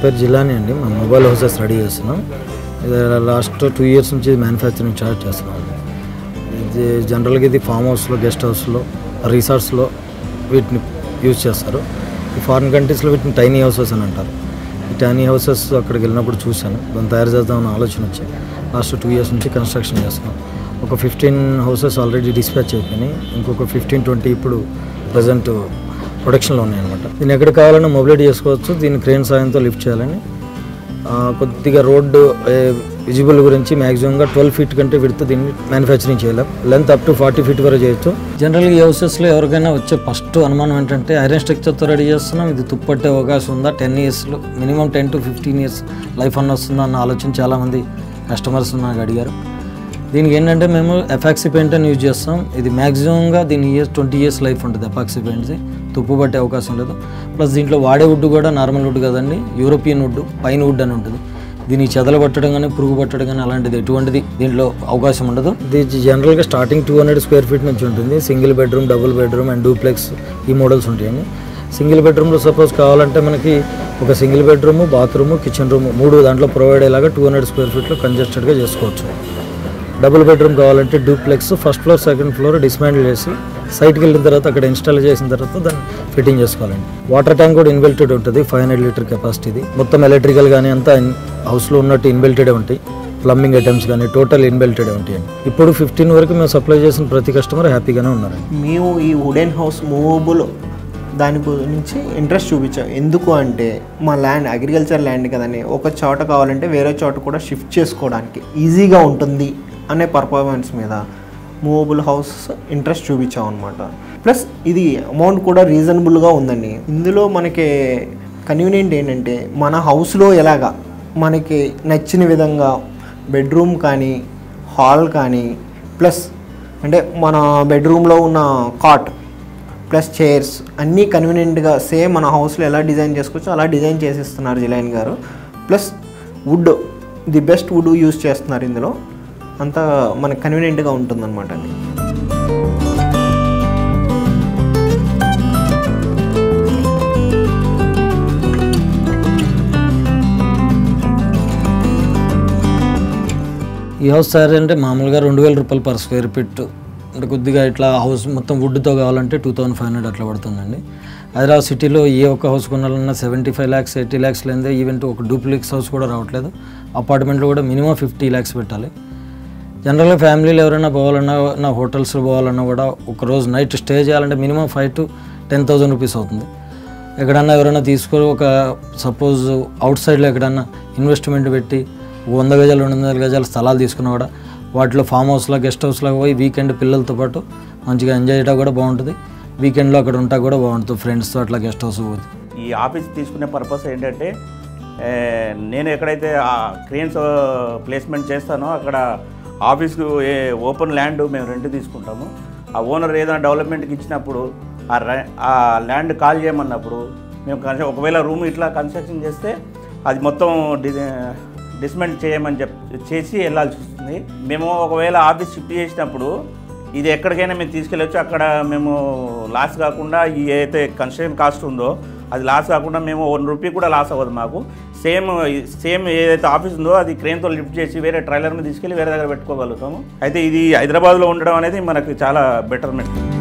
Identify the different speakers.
Speaker 1: పేరు జిలాని అండి మా మొబైల్ హౌసెస్ రెడీ చేస్తున్నాం ఇది లాస్ట్ టూ ఇయర్స్ నుంచి మ్యానుఫ్యాక్చరింగ్ స్టార్ట్ చేస్తున్నాం ఇది జనరల్గా ఇది ఫామ్ హౌస్లో గెస్ట్ హౌస్లో రిసార్ట్స్లో వీటిని యూజ్ చేస్తారు ఈ ఫారిన్ కంట్రీస్లో వీటిని టైనీ హౌసెస్ అని అంటారు ఈ టైనీ హౌసెస్ అక్కడికి వెళ్ళినప్పుడు చూశాను దాన్ని తయారు చేద్దామని ఆలోచన వచ్చి లాస్ట్ టూ ఇయర్స్ నుంచి కన్స్ట్రక్షన్ చేస్తున్నాం ఒక ఫిఫ్టీన్ హౌసెస్ ఆల్రెడీ డిస్పాచ్ అయిపోయినాయి ఇంకొక ఫిఫ్టీన్ ట్వంటీ ఇప్పుడు ప్రజెంట్ ప్రొడక్షన్లో ఉన్నాయన్నమాట దీన్ని ఎక్కడ కావాలన్నా మొబిలిటీ చేసుకోవచ్చు దీన్ని క్రేన్ సాయంతో లిఫ్ట్ చేయాలని ఆ, కొద్దిగా రోడ్డు విజిబుల్ గురించి మ్యాక్సిమంగా ట్వెల్వ్ ఫీట్ కంటే విడితే దీన్ని మ్యానుఫ్యాక్చరింగ్ చేయలేం length up to forty feet వరకు చేయొచ్చు జనరల్గా ఈ హౌసెస్లో ఎవరికైనా వచ్చే ఫస్ట్ అనుమానం ఏంటంటే ఐరన్ స్ట్రక్చర్తో రెడీ చేస్తున్నాం ఇది తుప్పట్టే అవకాశం ఉందా టెన్ ఇయర్స్లో minimum ten to fifteen years life అన్న వస్తుందా అన్న ఆలోచన చాలామంది కస్టమర్స్ నాకు అడిగారు దీనికి ఏంటంటే మేము ఎఫాక్సీ పెయింట్ అని యూజ్ చేస్తాం ఇది మ్యాక్సిమంగా దీని ఇయర్స్ ట్వంటీ ఇయర్స్ లైఫ్ ఉంటుంది ఎఫాక్సీ పెయింట్ది తుప్పు పట్టే అవకాశం లేదు ప్లస్ దీంట్లో వాడే వుడ్ కూడా నార్మల్ వుడ్ కదండి యూరోపియన్ వుడ్ పైన వుడ్ అని ఉంటుంది దీనికి చెదలు పట్టడం కానీ పురుగు పట్టడం కానీ అలాంటిది ఎటువంటిది దీంట్లో అవకాశం ఉండదు ఇది జనరల్గా starting two hundred square feet నుంచి ఉంటుంది single bedroom double bedroom and duplex ఈ మోడల్స్ ఉంటాయండి సింగిల్ బెడ్రూమ్లో సపోజ్ కావాలంటే మనకి ఒక single bedroom bathroom kitchen room మూడు దాంట్లో ప్రొవైడ్ అయ్యేలాగా టూ హండ్రెడ్ స్క్వేర్ ఫీట్లో కంజెస్టెడ్గా చేసుకోవచ్చు డబుల్ బెడ్రూమ్ కావాలంటే duplex first floor second floor dismantle చేసి సైట్కి వెళ్ళిన తర్వాత అక్కడ ఇన్స్టాల్ చేసిన తర్వాత దాన్ని ఫిట్టింగ్ చేసుకోవాలండి వాటర్ ట్యాంక్ కూడా ఇన్బిల్టెడ్ ఉంటుంది ఫైవ్ హండ్రెడ్ లీటర్ కెపాసిటీది మొత్తం ఎలక్ట్రికల్ కానీ అంతా హౌస్లో ఉన్నట్టు ఇన్బిల్టెడ్ ఉంటాయి ప్లంబింగ్ ఐటమ్స్ కానీ టోటల్ ఇన్బిల్టెడ్ ఉంటాయండి ఇప్పుడు ఫిఫ్టీన్ వరకు మేము సప్లై చేసిన ప్రతి కస్టమర్ హ్యాపీగానే ఉన్నారండి
Speaker 2: మేము ఈ వుడెన్ హౌస్ మూవబుల్ దాని గురించి ఇంట్రెస్ట్ చూపించాం ఎందుకు అంటే మా ల్యాండ్ అగ్రికల్చర్ ల్యాండ్ కదండి ఒక చోట కావాలంటే వేరే చోట కూడా షిఫ్ట్ చేసుకోవడానికి ఈజీగా ఉంటుంది అనే పర్ఫార్మెన్స్ మీద మూవబుల్ హౌస్ ఇంట్రెస్ట్ చూపించాం అనమాట ప్లస్ ఇది అమౌంట్ కూడా రీజనబుల్గా ఉందండి ఇందులో మనకి కన్వీనియంట్ ఏంటంటే మన హౌస్లో ఎలాగా మనకి నచ్చిన విధంగా బెడ్రూమ్ కానీ హాల్ కానీ ప్లస్ అంటే మన బెడ్రూమ్లో ఉన్న కాట్ ప్లస్ చైర్స్ అన్నీ కన్వీనియంట్గా సేమ్ మన హౌస్లో ఎలా డిజైన్ చేసుకోవచ్చో అలా డిజైన్ చేసిస్తున్నారు జిలైన్ గారు plus wood the best wood use చేస్తున్నారు ఇందులో అంతా మనకు కన్వీనియంట్గా ఉంటుందన్నమాట అండి
Speaker 1: ఈ హౌస్ తయారు అంటే మామూలుగా రెండు వేల రూపాయలు పర్ స్క్వేర్ ఫీట్ అంటే కొద్దిగా ఇట్లా హౌస్ మొత్తం వుడ్తో కావాలంటే టూ థౌసండ్ ఫైవ్ హండ్రెడ్ అట్లా పడుతుందండి హైదరాబాద్ సిటీలో ఏ ఒక్క హౌస్ కొనాలన్నా seventy five lakhs eighty lakhs లేదే ఈవెన్ ఒక డూప్లెక్స్ హౌస్ కూడా రావట్లేదు అపార్ట్మెంట్లో కూడా మినిమం ఫిఫ్టీ ల్యాక్స్ పెట్టాలి జనరల్గా ఫ్యామిలీలో ఎవరైనా పోవాలన్నా నా హోటల్స్లో పోవాలన్నా కూడా ఒక రోజు నైట్ స్టే చేయాలంటే minimum five to ten thousand rupees అవుతుంది ఎక్కడన్నా ఎవరైనా తీసుకొని ఒక సపోజ్ అవుట్ సైడ్లో ఎక్కడన్నా ఇన్వెస్ట్మెంట్ పెట్టి ఒక వంద గజాలు రెండు వందల గజాల స్థలాలు తీసుకున్నా కూడా వాటిలో ఫామ్ హౌస్లో గెస్ట్ హౌస్లో పోయి వీకెండ్ పిల్లలతో పాటు మంచిగా ఎంజాయ్ చేయడం కూడా బాగుంటుంది వీకెండ్లో అక్కడ ఉంటా కూడా బాగుంటుంది ఫ్రెండ్స్తో అట్లా గెస్ట్ హౌస్ పోతే
Speaker 3: ఈ ఆఫీస్ తీసుకునే పర్పస్ ఏంటంటే ఏ, నేను ఎక్కడైతే క్రెయిన్స్ ప్లేస్మెంట్ చేస్తానో అక్కడ ఆఫీస్కు ఏ ఓపెన్ ల్యాండ్ మేము రెంట్ తీసుకుంటాము ఆ ఓనర్ ఏదైనా డెవలప్మెంట్కి ఇచ్చినప్పుడు ఆ ర- ఆ ల్యాండ్ కాల్ చేయమన్నప్పుడు మేము కన్స్ట్ర- ఒకవేళ రూమ్ ఇట్లా కన్స్ట్రక్షన్ చేస్తే అది మొత్తం డి డిస్మెంట్ చేయమని చెప్ చేసి వెళ్ళాల్సి వస్తుంది మేము ఒకవేళ ఆఫీస్ షిఫ్ట్ చేసినప్పుడు ఇది ఎక్కడికైనా మేము తీసుకెళ్ళొచ్చు అక్కడ మేము లాస్ కాకుండా ఈ ఏదైతే కన్స్ట్రక్షన్ కాస్ట్ ఉందో అది లాస్ కాకుండా మేము వన్ రూపీ కూడా లాస్ అవ్వదు మాకు సేమ్ సేమ్ ఏదైతే ఆఫీస్ ఉందో అది క్రెయిన్తో లిఫ్ట్ చేసి వేరే ట్రైలర్ మీద తీసుకెళ్ళి వేరే దగ్గర పెట్టుకోగలుగుతాము అయితే ఇది హైదరాబాద్లో ఉండడం అనేది మనకు చాలా బెటర్మెంట్